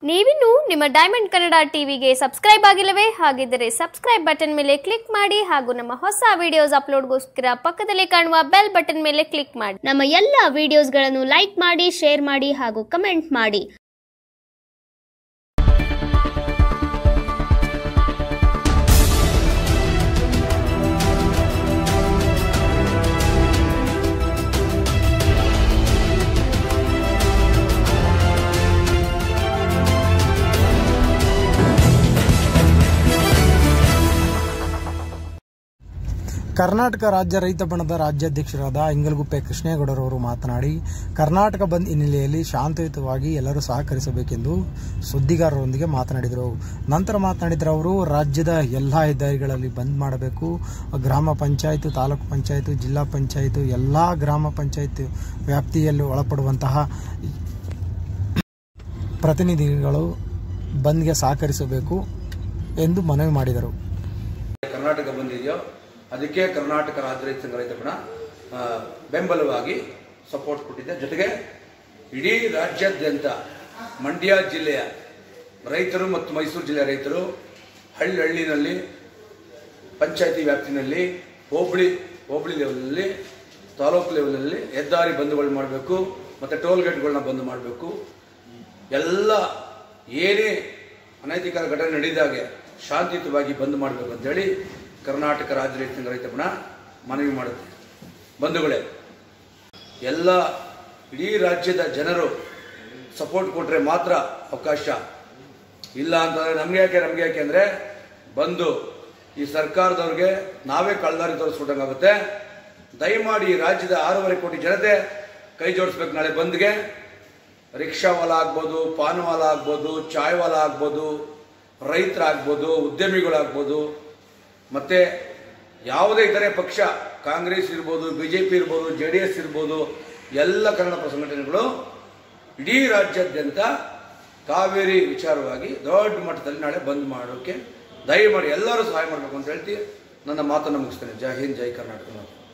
ನೀವಿನ್ನು ನಿಮ್ಮ ಡೈಮಂಡ್ ಕನ್ನಡ ಟಿವಿಗೆ ಸಬ್ಸ್ಕ್ರೈಬ್ ಆಗಿಲ್ಲವೇ ಹಾಗಿದ್ದರೆ ಸಬ್ಸ್ಕ್ರೈಬ್ ಬಟನ್ ಮೇಲೆ ಕ್ಲಿಕ್ ಮಾಡಿ ಹಾಗೂ ನಮ್ಮ ಹೊಸ ವಿಡಿಯೋಸ್ ಅಪ್ಲೋಡ್ಗೋಸ್ಕರ ಪಕ್ಕದಲ್ಲಿ ಕಾಣುವ ಬೆಲ್ ಬಟನ್ ಮೇಲೆ ಕ್ಲಿಕ್ ಮಾಡಿ ನಮ್ಮ ಎಲ್ಲ ವಿಡಿಯೋಸ್ಗಳನ್ನು ಲೈಕ್ ಮಾಡಿ ಶೇರ್ ಮಾಡಿ ಹಾಗೂ ಕಮೆಂಟ್ ಮಾಡಿ ಕರ್ನಾಟಕ ರಾಜ್ಯ ರೈತ ಬಣದ ರಾಜ್ಯಾಧ್ಯಕ್ಷರಾದ ಇಂಗಲಗುಪ್ಪೆ ಕೃಷ್ಣೇಗೌಡರವರು ಮಾತನಾಡಿ ಕರ್ನಾಟಕ ಬಂದ್ ಹಿನ್ನೆಲೆಯಲ್ಲಿ ಶಾಂತಿಯುತವಾಗಿ ಎಲ್ಲರೂ ಸಹಕರಿಸಬೇಕೆಂದು ಸುದ್ದಿಗಾರರೊಂದಿಗೆ ಮಾತನಾಡಿದರು ನಂತರ ಮಾತನಾಡಿದ ಅವರು ರಾಜ್ಯದ ಎಲ್ಲ ಹೆದ್ದಾರಿಗಳಲ್ಲಿ ಬಂದ್ ಮಾಡಬೇಕು ಗ್ರಾಮ ಪಂಚಾಯತ್ ತಾಲೂಕು ಪಂಚಾಯತ್ ಜಿಲ್ಲಾ ಪಂಚಾಯತ್ ಎಲ್ಲ ಗ್ರಾಮ ಪಂಚಾಯತ್ ವ್ಯಾಪ್ತಿಯಲ್ಲಿ ಒಳಪಡುವಂತಹ ಪ್ರತಿನಿಧಿಗಳು ಬಂದ್ಗೆ ಸಹಕರಿಸಬೇಕು ಎಂದು ಮನವಿ ಮಾಡಿದರು ಕರ್ನಾಟಕ ಬಂದಿದೆಯೋ ಅದಕ್ಕೆ ಕರ್ನಾಟಕ ರಾಜ್ಯ ರೈತ ಸಂಘ ರೈತ ಬಣ ಆ, ಬೆಂಬಲವಾಗಿ ಸಪೋರ್ಟ್ ಕೊಟ್ಟಿದೆ ಜೊತೆಗೆ ಇಡೀ ರಾಜ್ಯಾದ್ಯಂತ ಮಂಡ್ಯ ಜಿಲ್ಲೆಯ ರೈತರು ಮತ್ತು ಮೈಸೂರು ಜಿಲ್ಲೆಯ ರೈತರು ಹಳ್ಳಿ ಹಳ್ಳಿನಲ್ಲಿ ಪಂಚಾಯತಿ ವ್ಯಾಪ್ತಿನಲ್ಲಿ ಹೋಬಳಿ ಹೋಬಳಿ ಲೆವೆಲ್ನಲ್ಲಿ ತಾಲೂಕು ಲೆವೆಲ್ನಲ್ಲಿ ಹೆದ್ದಾರಿ ಬಂದ್ಗಳು ಮಾಡಬೇಕು ಮತ್ತು ಟೋಲ್ ಗೇಟ್ಗಳನ್ನ ಬಂದ್ ಮಾಡಬೇಕು ಎಲ್ಲ ಏನೇ ಅನೈತಿಕ ಘಟನೆ ನಡೆದಾಗೆ ಶಾಂತಿಯುತವಾಗಿ ಬಂದ್ ಮಾಡಬೇಕು ಅಂತೇಳಿ ಕರ್ನಾಟಕ ರಾಜ್ಯ ರೈತ ಸಂಘ ರೈತ ಬಣ ಮನವಿ ಮಾಡುತ್ತೆ ಬಂಧುಗಳೇ ಎಲ್ಲ ಇಡೀ ರಾಜ್ಯದ ಜನರು ಸಪೋರ್ಟ್ ಕೊಟ್ಟರೆ ಮಾತ್ರ ಅವಕಾಶ ಇಲ್ಲ ಅಂತಂದ್ರೆ ನಮ್ಗೆ ಯಾಕೆ ನಮ್ಗೆ ಯಾಕೆ ಅಂದ್ರೆ ಬಂದು ಈ ಸರ್ಕಾರದವ್ರಿಗೆ ನಾವೇ ಕಳ್ದಾರಿ ತೋರಿಸ್ಕೊಟ್ಟಂಗಾಗುತ್ತೆ ದಯಮಾಡಿ ಈ ರಾಜ್ಯದ ಆರೂವರೆ ಕೋಟಿ ಜನತೆ ಕೈ ಜೋಡಿಸ್ಬೇಕು ನಾಳೆ ಬಂದ್ಗೆ ರಿಕ್ಷಾವಾಲ ಆಗ್ಬೋದು ಪಾನ್ವಾಲ ಆಗ್ಬೋದು ಚಾಯ್ ವಾಲ ಆಗ್ಬೋದು ರೈತರಾಗ್ಬೋದು ಉದ್ಯಮಿಗಳಾಗ್ಬೋದು ಮತ್ತೆ ಯಾವುದೇ ಇತರೆ ಪಕ್ಷ ಕಾಂಗ್ರೆಸ್ ಇರ್ಬೋದು ಬಿಜೆಪಿ ಇರ್ಬೋದು ಜೆ ಡಿ ಎಸ್ ಇರ್ಬೋದು ಎಲ್ಲ ಕನ್ನಡ ಪರ ಸಂಘಟನೆಗಳು ಇಡೀ ರಾಜ್ಯಾದ್ಯಂತ ಕಾವೇರಿ ವಿಚಾರವಾಗಿ ದೊಡ್ಡ ಮಟ್ಟದಲ್ಲಿ ನಾಳೆ ಬಂದ್ ಮಾಡೋಕ್ಕೆ ದಯಮಾಡಿ ಎಲ್ಲರೂ ಸಹಾಯ ಮಾಡಬೇಕು ಅಂತ ಹೇಳ್ತಿ ನನ್ನ ಮಾತನ್ನು ಮುಗಿಸ್ತೇನೆ ಜೈ ಹಿಂದ್ ಜೈ ಕರ್ನಾಟಕ